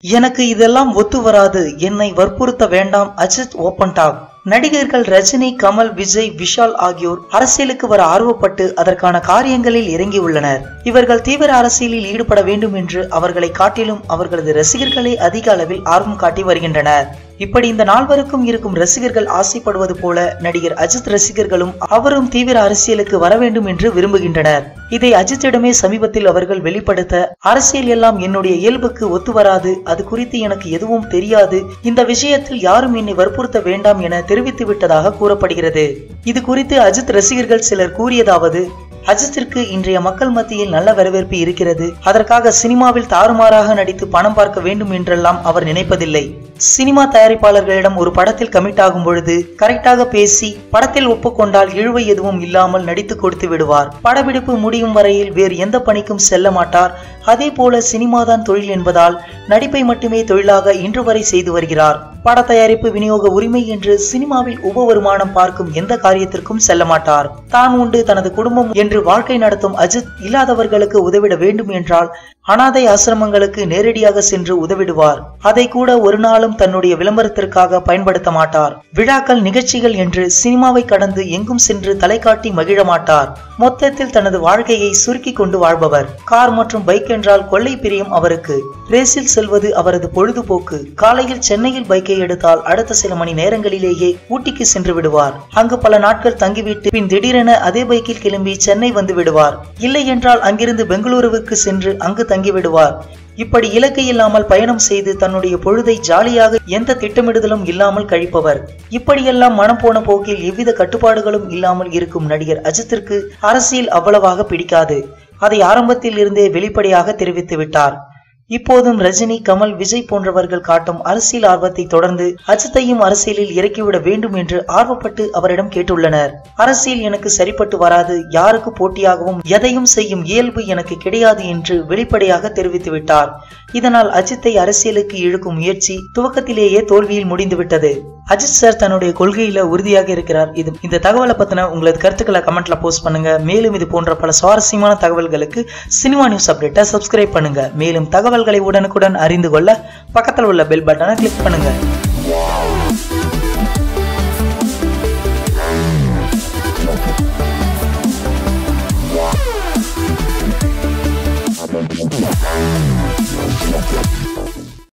எனக்கு இதெல்லாம் ஒத்து வராது என்னை வற்புறுத்த வேண்டாம் அஜித் ஓப்பன் டாக் நடிகர்கள் ரஜினி கமல் விஜய் விஷால் ஆகியோர் அரசியலுக்கு வர ஆர்வப்பட்டு அதற்கான காரியங்களில் இறங்கியுள்ளனர் இவர்கள் தீவிர அரசியலில் ஈடுபட வேண்டும் என்று அவர்களை காட்டிலும் அவர்களது ரசிகர்களே அதிக அளவில் ஆர்வம் காட்டி வருகின்றனர் இப்படி இந்த நால்வருக்கும் இருக்கும் ரசிகர்கள் ஆசைப்படுவது போல நடிகர் அஜித் ரசிகர்களும் அவரும் தீவிர அரசியலுக்கு வர வேண்டும் என்று விரும்புகின்றனர் இதை அஜித்திடமே சமீபத்தில் அவர்கள் வெளிப்படுத்த அரசியல் எல்லாம் என்னுடைய இயல்புக்கு ஒத்து வராது அது குறித்து எனக்கு எதுவும் தெரியாது இந்த விஷயத்தில் யாரும் என்னை வற்புறுத்த வேண்டாம் என தெரிவித்து விட்டதாக கூறப்படுகிறது இது குறித்து அஜித் ரசிகர்கள் சிலர் கூறியதாவது அஜித்திற்கு இன்றைய மக்கள் மத்தியில் நல்ல வரவேற்பு இருக்கிறது அதற்காக சினிமாவில் தாறுமாறாக நடித்து பணம் பார்க்க வேண்டும் என்றெல்லாம் அவர் நினைப்பதில்லை சினிமா தயாரிப்பாளர்களிடம் ஒரு படத்தில் கமிட் ஆகும் பொழுது கரெக்டாக பேசி படத்தில் ஒப்புக்கொண்டால் இழுவை எதுவும் இல்லாமல் நடித்து கொடுத்து விடுவார் படப்பிடிப்பு முடியும் வரையில் வேறு எந்த பணிக்கும் செல்ல மாட்டார் அதே போல சினிமாதான் தொழில் என்பதால் நடிப்பை மட்டுமே தொழிலாக இன்று வரை செய்து வருகிறார் பட தயாரிப்பு விநியோக உரிமை என்று சினிமாவில் உப வருமானம் பார்க்கும் எந்த காரியத்திற்கும் செல்ல மாட்டார் தான் உண்டு தனது குடும்பம் என்று வாழ்க்கை நடத்தும் அஜித் இல்லாதவர்களுக்கு உதவிட வேண்டும் என்றால் அனாதை ஆசிரமங்களுக்கு நேரடியாக சென்று உதவிடுவார் அதை கூட ஒரு நாளும் தன்னுடைய விளம்பரத்திற்காக பயன்படுத்த மாட்டார் விழாக்கள் நிகழ்ச்சிகள் என்று சினிமாவை கடந்து எங்கும் சென்று தலை காட்டி மகிழ மாட்டார் மொத்தத்தில் தனது வாழ்க்கையை சுருக்கி கொண்டு வாழ்பவர் கார் மற்றும் பைக் என்றால் கொள்ளை பிரியம் அவருக்கு ரேஸில் செல்வது அவரது பொழுதுபோக்கு காலையில் சென்னையில் பைக்கை எடுத்தால் அடுத்த சில மணி நேரங்களிலேயே ஊட்டிக்கு சென்று விடுவார் அங்கு பல நாட்கள் தங்கிவிட்டு பின் திடீரென அதே பைக்கில் கிளம்பி சென்னை வந்து விடுவார் இல்லை என்றால் அங்கிருந்து பெங்களூருவுக்கு சென்று அங்கு தங்கி விடுவார் இப்படி இலக்கு இல்லாமல் பயணம் செய்து தன்னுடைய பொழுதை ஜாலியாக எந்த திட்டமிடுதலும் இல்லாமல் கழிப்பவர் இப்படியெல்லாம் மனம் போன போக்கில் எவ்வித கட்டுப்பாடுகளும் இல்லாமல் இருக்கும் நடிகர் அஜித்திற்கு அரசியல் அவ்வளவாக பிடிக்காது அதை ஆரம்பத்தில் இருந்தே வெளிப்படையாக தெரிவித்து விட்டார் இப்போதும் ரஜினி கமல் விஜய் போன்றவர்கள் காட்டும் அரசியல் ஆர்வத்தை தொடர்ந்து அஜித்தையும் அரசியலில் இறக்கிவிட வேண்டும் என்று ஆர்வப்பட்டு அவரிடம் கேட்டுள்ளனர் அரசியல் எனக்கு சரிப்பட்டு வராது யாருக்கு போட்டியாகவும் எதையும் செய்யும் இயல்பு எனக்கு கிடையாது என்று வெளிப்படையாக தெரிவித்து விட்டார் இதனால் அஜித்தை அரசியலுக்கு இழுக்கும் முயற்சி துவக்கத்திலேயே தோல்வியில் முடிந்துவிட்டது அஜித் சார் தன்னுடைய கொள்கையில உறுதியாக இருக்கிறார் இது இந்த தகவலை பத்தின உங்களது கருத்துக்களை கமெண்ட்ல போஸ்ட் பண்ணுங்க மேலும் இது போன்ற பல சுவாரஸ்யமான தகவல்களுக்கு சினிமா நியூஸ் அப்டேட்டை சப்ஸ்கிரைப் பண்ணுங்க மேலும் தகவல்களை உடனுக்குடன் அறிந்து கொள்ள பக்கத்தில் உள்ள பெல் பட்டனை கிளிக் பண்ணுங்க